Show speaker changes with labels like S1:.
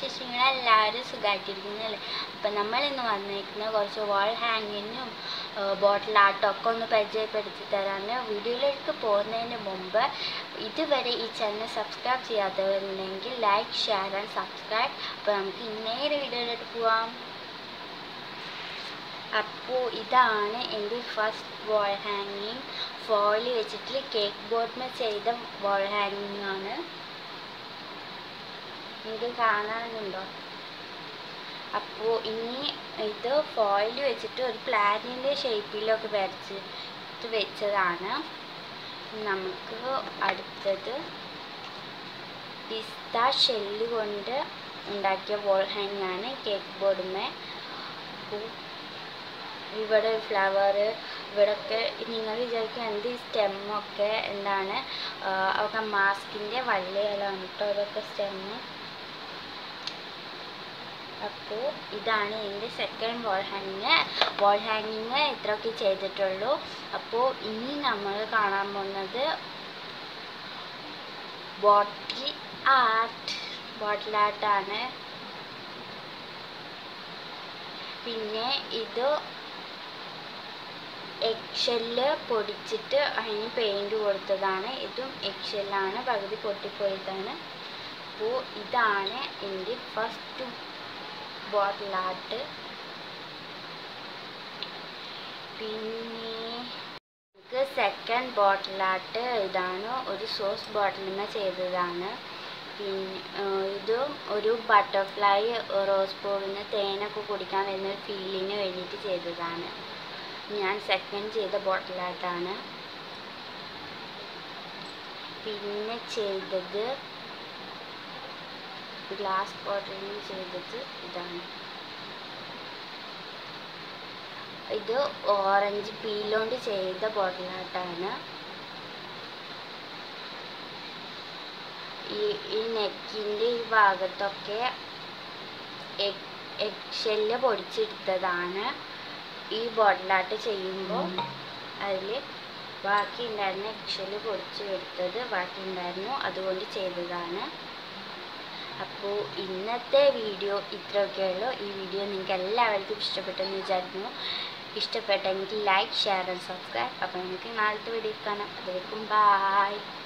S1: വിശേഷങ്ങൾ എല്ലാവരും സുഖമായിട്ടിരിക്കുന്നല്ലേ അപ്പം നമ്മൾ ഇന്ന് വന്നിരിക്കുന്ന കുറച്ച് വാൾ ഹാങ്ങിങ്ങും ബോട്ടിൽ ആർട്ടും ഒക്കെ ഒന്ന് പരിചയപ്പെടുത്തി തരാണ് വീഡിയോയിലേക്ക് പോകുന്നതിന് മുമ്പ് ഇതുവരെ ഈ ചാനൽ സബ്സ്ക്രൈബ് ചെയ്യാത്തവരുണ്ടെങ്കിൽ ലൈക്ക് ഷെയർ ആൻഡ് സബ്സ്ക്രൈബ് അപ്പോൾ നമുക്ക് നേരെ വീഡിയോയിലോട്ട് പോവാം അപ്പോൾ ഇതാണ് എൻ്റെ ഫസ്റ്റ് വാൾ ഹാങ്ങിങ് ഫോയിൽ വെച്ചിട്ട് കേക്ക് ബോർഡിൽ ചെയ്ത വാൾ ഹാങ്ങിങ് ആണ് നിങ്ങൾക്ക് കാണാനുണ്ടോ അപ്പോൾ ഇനി ഇത് ഫോയിൽ വെച്ചിട്ട് ഒരു പ്ലാനിൻ്റെ ഷേപ്പിലൊക്കെ വരച്ചിട്ട് വെച്ചതാണ് നമുക്ക് അടുത്തത് പിസ്ത ഷെല്ല് കൊണ്ട് ഉണ്ടാക്കിയ വോൾ ഹാങ് ആണ് കേക്ക് ബോർഡുമേ അപ്പോൾ ഇവിടെ ഫ്ലവർ ഇവിടെയൊക്കെ നിങ്ങൾ വിചാരിക്കും എന്ത് ഈ സ്റ്റെമ്മൊക്കെ എന്താണ് ഒക്കെ മാസ്കിൻ്റെ വള്ളികളാണ് കേട്ടോ അതൊക്കെ സ്റ്റെമ്മ് അപ്പോൾ ഇതാണ് എൻ്റെ സെക്കൻഡ് വാൾ ഹാങ്ങിങ് വാൾ ഹാങ്ങിങ് ഇത്രയൊക്കെ ചെയ്തിട്ടുള്ളൂ അപ്പോൾ ഇനി നമ്മൾ കാണാൻ പോകുന്നത് ബോട്ടിൽ ആർട്ട് ബോട്ടിൽ ആർട്ടാണ് പിന്നെ ഇത് എക്സെല്ല് പൊടിച്ചിട്ട് അതിന് പെയിൻറ് കൊടുത്തതാണ് ഇതും എക്സെല്ലാണ് പകുതി പൊട്ടിപ്പോയതാണ് അപ്പോൾ ഇതാണ് എൻ്റെ ഫസ്റ്റ് ബോട്ടിൽ ആർട്ട് പിന്നെ എനിക്ക് സെക്കൻഡ് ബോട്ടിൽ ആർട്ട് ഇതാണ് ഒരു സോസ് ബോട്ടിലിന് ചെയ്തതാണ് പിന്നെ ഇതും ഒരു ബട്ടർഫ്ലൈ റോസ് ബോളിന് തേനൊക്കെ കുടിക്കാൻ വരുന്ന ഒരു ഫീലിന് വേണ്ടിയിട്ട് ചെയ്തതാണ് ഞാൻ സെക്കൻഡ് ചെയ്ത ബോട്ടിൽ ആർട്ടാണ് പിന്നെ ചെയ്തത് ഗ്ലാസ് ബോട്ടിലിന് ചെയ്തത് ഇതാണ് ഇത് ഓറഞ്ച് പീലോണ്ട് ചെയ്ത ബോട്ടിൽ ആർട്ടാണ് ഈ ഈ നെക്കിൻ്റെ ഈ ഭാഗത്തൊക്കെ എഗ് എഗ് പൊടിച്ചെടുത്തതാണ് ഈ ബോട്ടിലാട്ട് ചെയ്യുമ്പോൾ അതിൽ ബാക്കി ഉണ്ടായിരുന്ന എഗ് പൊടിച്ച് എടുത്തത് ബാക്കി ഉണ്ടായിരുന്നു അതുകൊണ്ട് ചെയ്തതാണ് അപ്പോൾ ഇന്നത്തെ വീഡിയോ ഇത്രയൊക്കെ ഉള്ളൂ ഈ വീഡിയോ നിങ്ങൾക്ക് എല്ലാവർക്കും ഇഷ്ടപ്പെട്ടെന്ന് വിചാരിക്കുന്നു ഇഷ്ടപ്പെട്ടെങ്കിൽ ലൈക്ക് ഷെയർ ആൻഡ് സബ്സ്ക്രൈബ് അപ്പോൾ നമുക്ക് നാളത്തെ വീഡിയോ കാണാം അതുവരെക്കും ബായ്